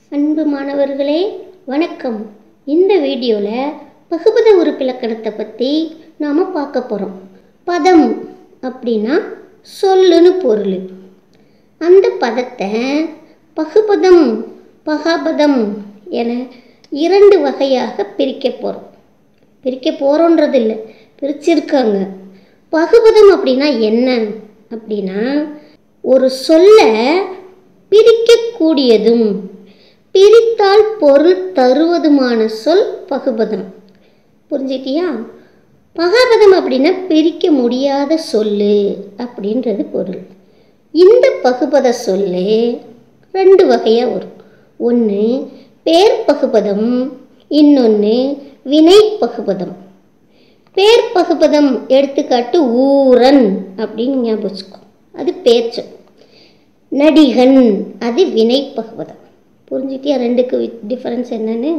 அன்பு மாணவர்களே வணக்கம் இந்த வீடியோவில் பகுபத உறுப்பிலக்கணத்தை பற்றி நாம் பார்க்க போகிறோம் பதம் அப்படின்னா சொல்லுன்னு பொருள் அந்த பதத்தை பகுபதம் பகாபதம் என இரண்டு வகையாக பிரிக்க போகிறோம் பிரிக்க போகிறோன்றது இல்லை பிரிச்சிருக்காங்க பகுபதம் அப்படின்னா என்ன அப்படின்னா ஒரு சொல்ல பிரிக்கக்கூடியதும் பிரித்தால் பொருள் தருவதுமான சொல் பகுபதம் புரிஞ்சிட்டியா பகாபதம் அப்படின்னா பிரிக்க முடியாத சொல்லு அப்படின்றது பொருள் இந்த பகுபத சொல்லு ரெண்டு வகையாக வரும் ஒன்று பேர் பகுபதம் இன்னொன்று வினை பகுபதம் பேர் பகுபதம் எடுத்துக்காட்டு ஊரன் அப்படின்னு ஞாபகம் வச்சுக்கோ அது பேச்சு நடிகன் அது வினை பகுபதம் புரிஞ்சுட்டியா ரெண்டுக்கு டிஃபரன்ஸ் என்னன்னு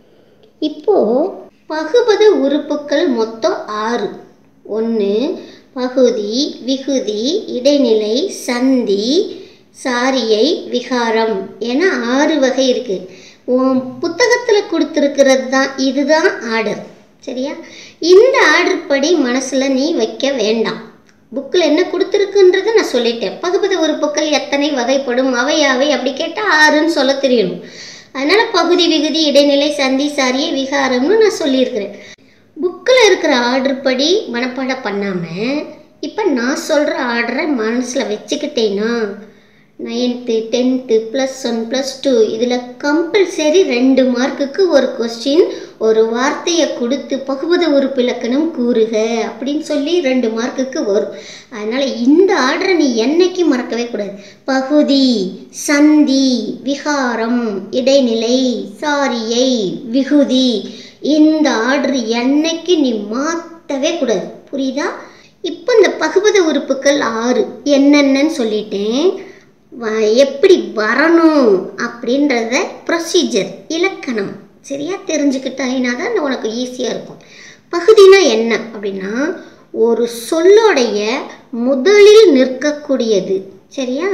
இப்போ பகுபத உறுப்புக்கள் மொத்தம் ஆறு ஒன்று பகுதி விகுதி இடைநிலை சந்தி சாரியை விகாரம் என ஆறு வகை இருக்கு உன் புத்தகத்தில் கொடுத்துருக்கிறது தான் இதுதான் ஆர்டர் சரியா இந்த ஆர்டர் படி மனசில் நீ வைக்க வேண்டாம் புக்கில் என்ன கொடுத்துருக்குன்றதை நான் சொல்லிட்டேன் பகுபத உறுப்புக்கள் எத்தனை வகைப்படும் அவை அவை அப்படி கேட்டால் ஆறுன்னு சொல்ல தெரியணும் அதனால் பகுதி விகுதி இடைநிலை சந்தி சாரியை விகாரம்னு நான் சொல்லியிருக்கிறேன் புக்கில் இருக்கிற ஆர்டர் படி மனப்பாடம் பண்ணாமல் இப்போ நான் சொல்கிற ஆர்டரை மனசில் வச்சுக்கிட்டேன்னா ninth tenth plus one plus two இதில் கம்பல்சரி ரெண்டு மார்க்குக்கு ஒரு கொஸ்டின் ஒரு வார்த்தையை கொடுத்து பகுபத உறுப்பு இலக்கணம் கூறுக அப்படின்னு சொல்லி ரெண்டு மார்க்குக்கு வரும் அதனால் இந்த ஆர்டரை நீ என்னைக்கும் மறக்கவே கூடாது பகுதி சந்தி விகாரம் இடைநிலை சாரியை விகுதி இந்த ஆர்டர் என்னைக்கு நீ மாற்றவே கூடாது புரியுதா இப்போ இந்த பகுபத உறுப்புகள் ஆறு என்னென்னு சொல்லிட்டேன் வ- எப்படி வரணும் அப்படின்றத ப்ரொசீஜர் இலக்கணம் சரியா தெரிஞ்சுக்கிட்டா தான் உனக்கு ஈஸியாக இருக்கும் பகுதினா என்ன அப்படின்னா ஒரு சொல்லோடைய முதலில் நிற்கக்கூடியது சரியா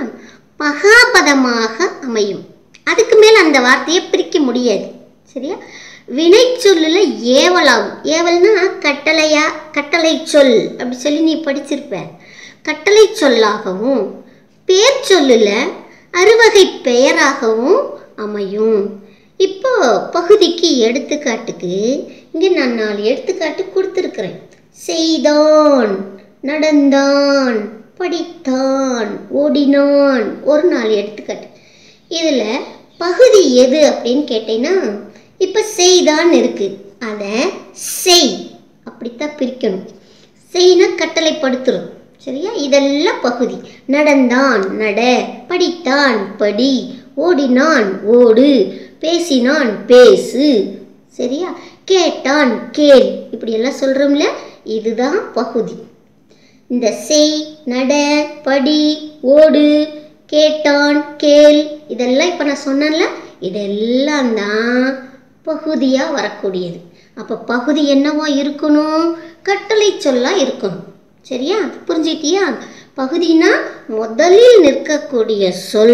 பகாபதமாக அமையும் அதுக்கு மேல் அந்த வார்த்தையை பிரிக்க முடியாது சரியா வினை சொல்லில் ஏவலாகும் ஏவல்னா கட்டளையா கட்டளை சொல் அப்படி சொல்லி நீ படிச்சிருப்ப கட்டளை சொல்லாகவும் பேர் சொல்லில் அறுவகை பெயராகவும் அமையும் இப்போ பகுதிக்கு எடுத்துக்காட்டுக்கு இங்கே நான் நாலு எடுத்துக்காட்டு கொடுத்துருக்குறேன் செய்தான் நடந்தான் படித்தான் ஓடினான் ஒரு நாலு எடுத்துக்காட்டு இதில் பகுதி எது அப்படின்னு கேட்டேன்னா இப்போ செய்தான் இருக்கு அதை செய் அப்படித்தான் பிரிக்கணும் செய்னா கட்டளைப்படுத்துறோம் சரியா இதெல்லாம் பகுதி நடந்தான் நட படித்தான் படி ஓடினான் ஓடு பேசினான் பேசு சரியா கேட்டான் கேள் இப்படி எல்லாம் சொல்கிறோம்ல இதுதான் பகுதி இந்த செய் நட படி ஓடு கேட்டான் கேள் இதெல்லாம் இப்போ நான் சொன்னேன்ல இதெல்லாம் தான் பகுதியாக வரக்கூடியது அப்போ பகுதி என்னவா இருக்கணும் கட்டளை சொல்லா இருக்கணும் சரியா புரிஞ்சிட்டியா பகுதினா முதலில் நிற்கக்கூடிய சொல்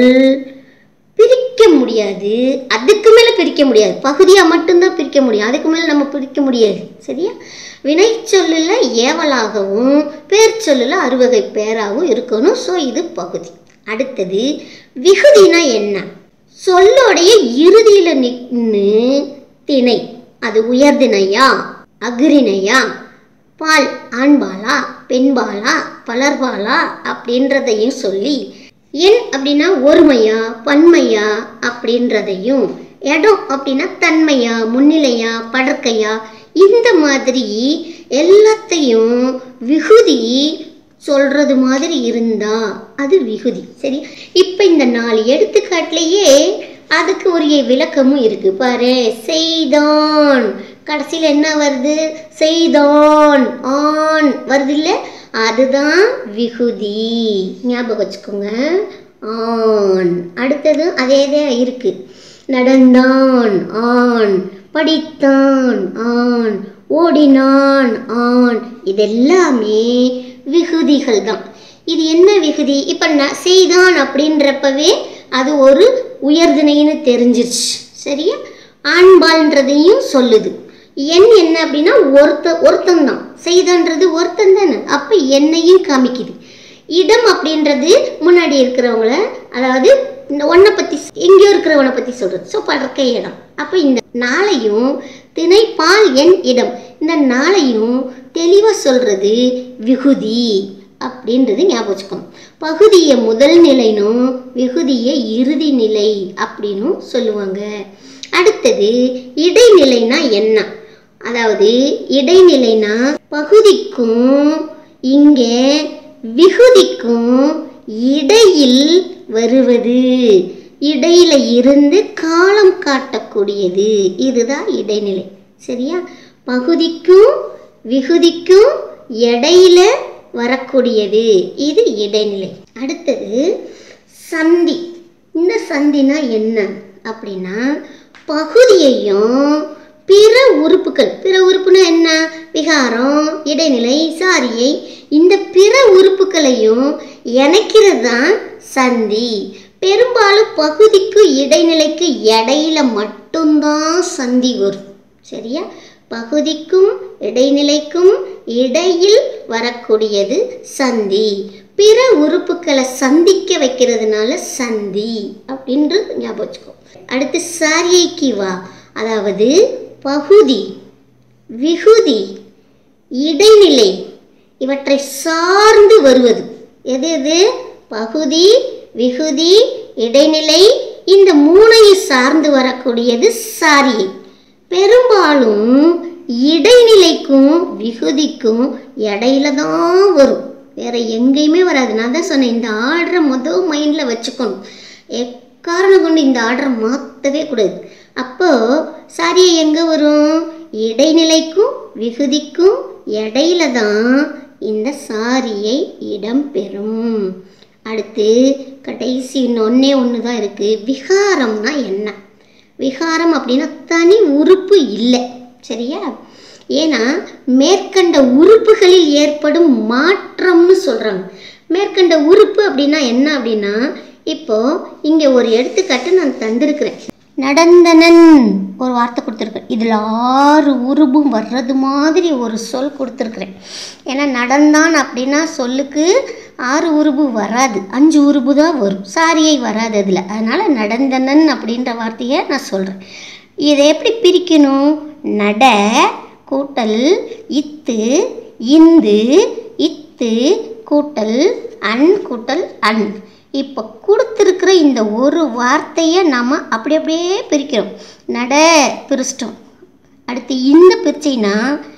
பிரிக்க முடியாது அதுக்கு மேலே பிரிக்க முடியாது பகுதியாக மட்டும்தான் பிரிக்க முடியும் அதுக்கு மேலே நம்ம பிரிக்க முடியாது சரியா வினை சொல்லில் ஏவலாகவும் பேர் சொல்லில் அறுவகை பேராகவும் இருக்கணும் ஸோ இது பகுதி அடுத்தது விகுதினா என்ன சொல்லோடைய இறுதியில் நின்று திணை அது உயர்திணையா அகிரிணையா பால் ஆண்பாலா பெண்பாலா பலர்பாலா அப்படின்றதையும் சொல்லி எண் அப்படின்னா ஒருமையா பன்மையா அப்படின்றதையும் இடம் அப்படின்னா தன்மையா முன்னிலையா படற்கையா இந்த மாதிரி எல்லாத்தையும் விகுதி சொல்றது மாதிரி இருந்தா அது விகுதி சரி இப்போ இந்த நாலு எடுத்துக்காட்டுலயே அதுக்கு ஒரு விளக்கமும் இருக்கு பாரு செய்தான் கடைசியில் என்ன வருது செய்தான் ஆண் வருது இல்லை அதுதான் விகுதி ஞாபகம் வச்சுக்கோங்க ஆண் அடுத்தது அதே தான் இருக்கு நடந்தான் ஆண் படித்தான் ஆண் ஓடினான் ஆண் இதெல்லாமே விகுதிகள் தான் இது என்ன விகுதி இப்போ நான் செய்தான் அப்படின்றப்பவே அது ஒரு உயர்திணைன்னு தெரிஞ்சிருச்சு சரியா ஆண்பால்ன்றதையும் சொல்லுது எண் என்ன அப்படின்னா ஒருத்த ஒருத்தன் தான் செய்தன்றது ஒருத்தன் தானே அப்போ என்னையும் காமிக்குது இடம் அப்படின்றது முன்னாடி இருக்கிறவங்கள அதாவது இந்த ஒன்றை பற்றி எங்கேயோ இருக்கிறவனை பற்றி சொல்கிறது ஸோ படுக்க இடம் அப்போ இந்த நாளையும் திணை பால் எண் இடம் இந்த நாளையும் தெளிவாக சொல்கிறது விகுதி அப்படின்றது ஞாபகம் வச்சுக்கணும் பகுதியை முதல் நிலைனும் விகுதியை இறுதி நிலை அப்படின்னும் சொல்லுவாங்க அடுத்தது இடைநிலைனா என்ன அதாவது இடைநிலைனா பகுதிக்கும் இங்கே விகுதிக்கும் இடையில் வருவது இடையில இருந்து காலம் காட்டக்கூடியது இதுதான் இடைநிலை சரியா பகுதிக்கும் விகுதிக்கும் இடையில வரக்கூடியது இது இடைநிலை அடுத்தது சந்தி இந்த சந்தினா என்ன அப்படின்னா பகுதியையும் பிற உறுப்புகள் பிற உறுப்புனா என்ன விகாரம் இடைநிலை சாரியை இந்த பிற உறுப்புகளையும் இணைக்கிறது தான் சந்தி பெரும்பாலும் பகுதிக்கு இடைநிலைக்கு இடையில மட்டும்தான் சந்தி வரும் சரியா பகுதிக்கும் இடைநிலைக்கும் இடையில் வரக்கூடியது சந்தி பிற உறுப்புகளை சந்திக்க வைக்கிறதுனால சந்தி அப்படின்றது ஞாபகம் வச்சுக்கோ அடுத்து சாரியைக்கு வா அதாவது பகுதி விகுதி இடைநிலை இவற்றை சார்ந்து வருவது எது எது பகுதி விகுதி இடைநிலை இந்த மூணையும் சார்ந்து வரக்கூடியது சாரியை பெரும்பாலும் இடைநிலைக்கும் விகுதிக்கும் இடையில தான் வரும் வேற எங்கேயுமே வராது நான் தான் சொன்னேன் இந்த ஆர்டரை முதல் மைண்டில் வச்சுக்கணும் எக்காரணம் கொண்டு இந்த ஆர்டரை மாற்றவே கூடாது அப்போ சாரியை எங்கே வரும் இடைநிலைக்கும் விகுதிக்கும் இடையில தான் இந்த சாரியை இடம்பெறும் அடுத்து கடைசி ஒன்றே ஒன்று தான் இருக்குது விகாரம்னா என்ன விகாரம் அப்படின்னா தனி உறுப்பு இல்லை சரியா ஏன்னா மேற்கண்ட உறுப்புகளில் ஏற்படும் மாற்றம்னு சொல்கிறாங்க மேற்கண்ட உறுப்பு அப்படின்னா என்ன அப்படின்னா இப்போ இங்கே ஒரு எடுத்துக்காட்டு நான் தந்திருக்கிறேன் நடந்தனன் ஒரு வார்த்தை கொடுத்துருக்கேன் இதில் ஆறு உருபும் வர்றது மாதிரி ஒரு சொல் கொடுத்துருக்குறேன் ஏன்னா நடந்தான் அப்படின்னா சொல்லுக்கு ஆறு உருபு வராது அஞ்சு உருபு தான் வரும் சாரியை வராது அதில் அதனால் நடந்தனன் அப்படின்ற வார்த்தையை நான் சொல்கிறேன் இதை எப்படி பிரிக்கணும் நட கூட்டல் இத்து இந்து இத்து கூட்டல் அன் கூட்டல் அன் இப்போ கொடுத்துருக்கிற இந்த ஒரு வார்த்தையை நாம் அப்படி அப்படியே பிரிக்கிறோம் நட பிரிச்சிட்டோம் அடுத்து இந்த பிரிச்சின்னா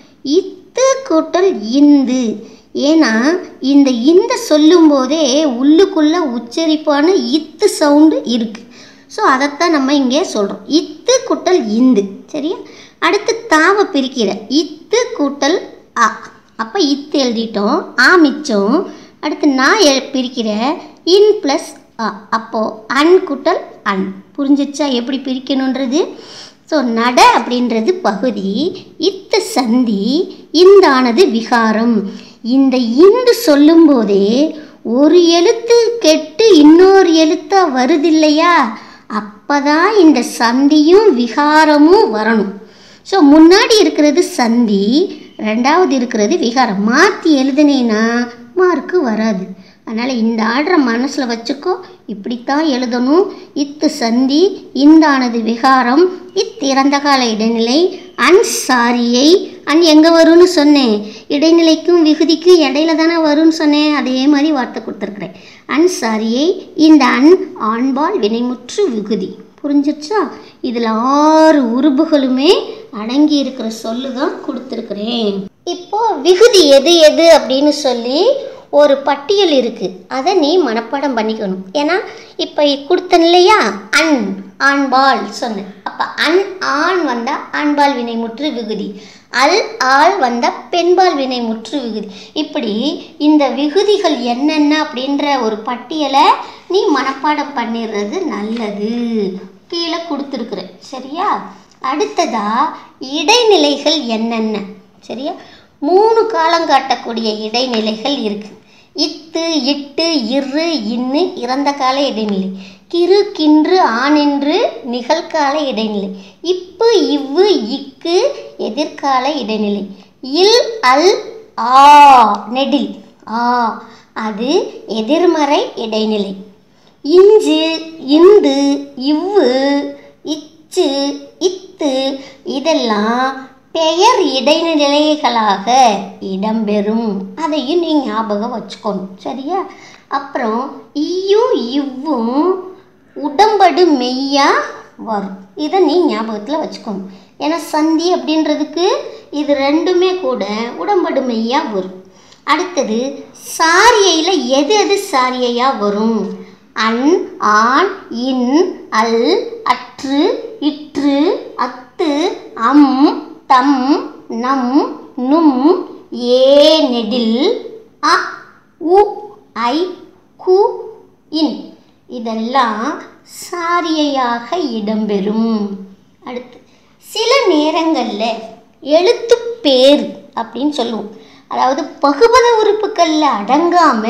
இத்து கூட்டல் இந்து ஏன்னா இந்த இந்த சொல்லும்போதே உள்ளுக்குள்ள உச்சரிப்பான இத்து சவுண்டு இருக்குது ஸோ அதைத்தான் நம்ம இங்கே சொல்கிறோம் இத்து கூட்டல் இந்து சரியா அடுத்து தாவை பிரிக்கிற இத்து கூட்டல் ஆ அப்போ இத்து எழுதிட்டோம் ஆ மிச்சம் அடுத்து நான் எ பிரிக்கிற இன் ப்ளஸ் அ அப்போது அன் கூட்டல் அன் புரிஞ்சிச்சா எப்படி பிரிக்கணுன்றது ஸோ நட அப்படின்றது பகுதி இத்து சந்தி இந்தானது விகாரம் இந்த இந்து சொல்லும்போதே ஒரு எழுத்து கெட்டு இன்னொரு எழுத்தா வருதில்லையா அப்பதான் இந்த சந்தியும் விகாரமும் வரணும் ஸோ முன்னாடி இருக்கிறது சந்தி ரெண்டாவது இருக்கிறது விகாரம் மாற்றி எழுதுனேன்னா மார்க்கு வராது அதனால் இந்த ஆர்டரை மனசில் வச்சுக்கோ இப்படித்தான் எழுதணும் இத்து சந்தி இந்தானது விகாரம் இத்திறந்த கால இடைநிலை அன் சாரியை அன் எங்கே வரும்னு சொன்னேன் இடைநிலைக்கும் விகுதிக்கும் இடையில தானே வரும்னு சொன்னேன் அதே மாதிரி வார்த்தை கொடுத்துருக்குறேன் அன் சாரியை இந்த அன் ஆண்பால் வினைமுற்று விகுதி புரிஞ்சிருச்சா இதில் ஆறு உருபுகளுமே அடங்கி இருக்கிற சொல்லு தான் கொடுத்துருக்குறேன் இப்போ விகுதி எது எது அப்படின்னு சொல்லி ஒரு பட்டியல் இருக்குது அதை நீ மனப்பாடம் பண்ணிக்கணும் ஏன்னா இப்போ கொடுத்தன் இல்லையா அன் ஆண்பால் சொன்னேன் அப்போ அன் ஆண் வந்தால் ஆண்பால் வினைமுற்று விகுதி அல் ஆள் வந்தால் பெண்பால் வினைமுற்று விகுதி இப்படி இந்த விகுதிகள் என்னென்ன அப்படின்ற ஒரு பட்டியலை நீ மனப்பாடம் பண்ணிடுறது நல்லது கீழே கொடுத்துருக்குறேன் சரியா அடுத்ததா இடைநிலைகள் என்னென்ன சரியா மூணு காலம் காட்டக்கூடிய இடைநிலைகள் இருக்கு இத்து இட்டு இரு இன்னு இறந்த கால இடைநிலை கிறு கின்று ஆனென்று நிகழ்கால இடைநிலை இப்பு இவ்வு இக்கு எதிர்கால இடைநிலை இல் அல் ஆ நெடில் ஆ அது எதிர்மறை இடைநிலை இஞ்சு இந்து இவ்வு இச்சு இத்து இதெல்லாம் பெயர் இடைநிலைகளாக இடம்பெறும் அதையும் நீ ஞாபகம் வச்சுக்கணும் சரியா அப்புறம் ஈயும் இவ்வும் உடம்படு மெய்யா வரும் இதை நீ ஞாபகத்தில் வச்சுக்கணும் ஏன்னா சந்தி அப்படின்றதுக்கு இது ரெண்டுமே கூட உடம்படு மெய்யா வரும் அடுத்தது சாரியையில் எது எது சாரியையா வரும் அன் ஆன் இன் அல் அற்று இற்று அத்து அம் தம் நம் நும் ஏ நெடில் அ உ ஐ கு இன் இதெல்லாம் சாரியையாக இடம்பெறும் அடுத்து சில நேரங்களில் எழுத்து பேர் அப்படின்னு சொல்லுவோம் அதாவது பகுபத உறுப்புகளில் அடங்காம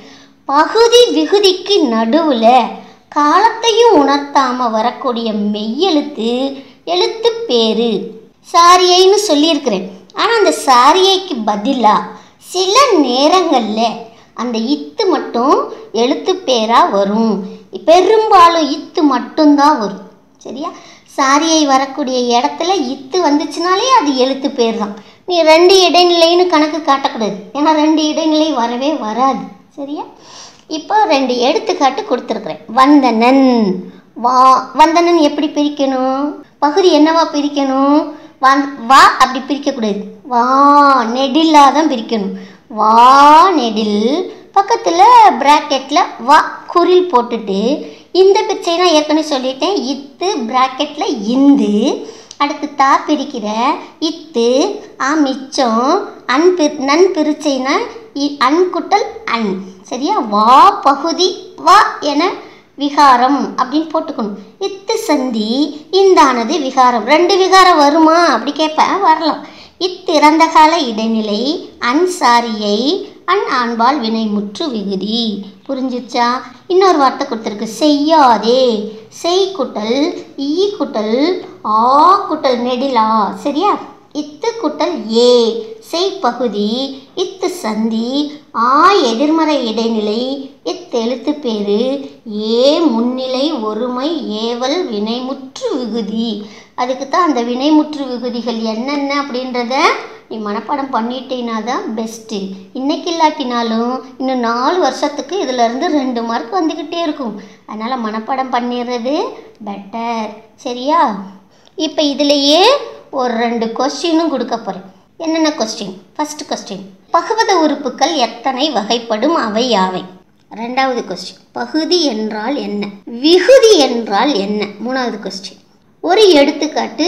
பகுதி விகுதிக்கு நடுவில் காலத்தையும் உணர்த்தாம வரக்கூடிய மெய்யெழுத்து எழுத்து பேரு சாரியைன்னு சொல்லியிருக்கிறேன் ஆனால் அந்த சாரியைக்கு பதிலாக சில நேரங்களில் அந்த இத்து மட்டும் எழுத்து பேராக வரும் பெரும்பாலும் இத்து மட்டும்தான் வரும் சரியா சாரியை வரக்கூடிய இடத்துல இத்து வந்துச்சுனாலே அது எழுத்து பேர் தான் நீ ரெண்டு இடைநிலைன்னு கணக்கு காட்டக்கூடாது ஏன்னா ரெண்டு இடைநிலை வரவே வராது சரியா இப்போ ரெண்டு எடுத்துக்காட்டு கொடுத்துருக்குறேன் வந்தனன் வா வந்தனன் எப்படி பிரிக்கணும் பகுதி என்னவா பிரிக்கணும் வந் வா அப்படி பிரிக்கக்கூடாது வா நெடிலாக தான் பிரிக்கணும் வா நெடில் பக்கத்தில் ப்ராக்கெட்டில் வா குரில் போட்டுட்டு இந்த பிச்சை நான் ஏற்கனவே சொல்லிட்டேன் இத்து ப்ராக்கெட்டில் இந்து அடுத்து தா பிரிக்கிற இத்து ஆ மிச்சம் அன் பிரி நன் பிரிச்சைனா இ- அன் குட்டல் அன் சரியா வா பகுதி வா என விகாரம் அப்படின்னு போட்டுக்கணும் இத்து சந்தி இந்தானது விகாரம் ரெண்டு விகாரம் வருமா அப்படி கேட்பேன் வரலாம் இத்திறந்த கால இடைநிலை அன்சாரியை அன் ஆண்பால் வினைமுற்று விகுதி புரிஞ்சிச்சா இன்னொரு வார்த்தை கொடுத்துருக்கு செய்யாதே செய் குட்டல் ஈ குட்டல் ஆ குட்டல் நெடிலா சரியா இத்து குட்டல் ஏ செய் பகுதி இத்து சந்தி ஆ எதிர்மறை இடைநிலை இத்தெழுத்து பேரு ஏ முன்னிலை ஒருமை ஏவல் வினைமுற்று விகுதி அதுக்கு தான் அந்த வினைமுற்று விகுதிகள் என்னென்ன அப்படின்றத நீ மனப்பாடம் பண்ணிட்டீனா தான் பெஸ்ட்டு இன்னைக்கு இல்லாட்டினாலும் இன்னும் நாலு வருஷத்துக்கு இதிலேருந்து ரெண்டு மார்க் வந்துக்கிட்டே இருக்கும் அதனால் மனப்பாடம் பண்ணிடுறது பெட்டர் சரியா இப்போ இதுலேயே ஒரு ரெண்டு கொஸ்டினும் கொடுக்க போகிறேன் என்னென்ன கொஸ்டின் ஃபர்ஸ்ட் கொஸ்டின் பகுவத உறுப்புகள் எத்தனை வகைப்படும் அவை யாவை ரெண்டாவது கொஸ்டின் பகுதி என்றால் என்ன விகுதி என்றால் என்ன மூணாவது கொஸ்டின் ஒரு எடுத்துக்காட்டு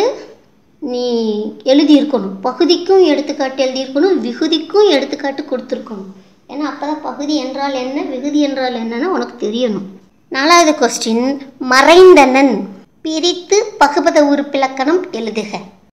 நீ எழுதியிருக்கணும் பகுதிக்கும் எடுத்துக்காட்டு எழுதியிருக்கணும் விகுதிக்கும் எடுத்துக்காட்டு கொடுத்துருக்கணும் ஏன்னா அப்போ தான் பகுதி என்றால் என்ன விகுதி என்றால் என்னன்னு உனக்கு தெரியணும் நாலாவது கொஸ்டின் மறைந்தனன் பிரித்து பகுபத உறுப்பிலக்கணம் எழுதுக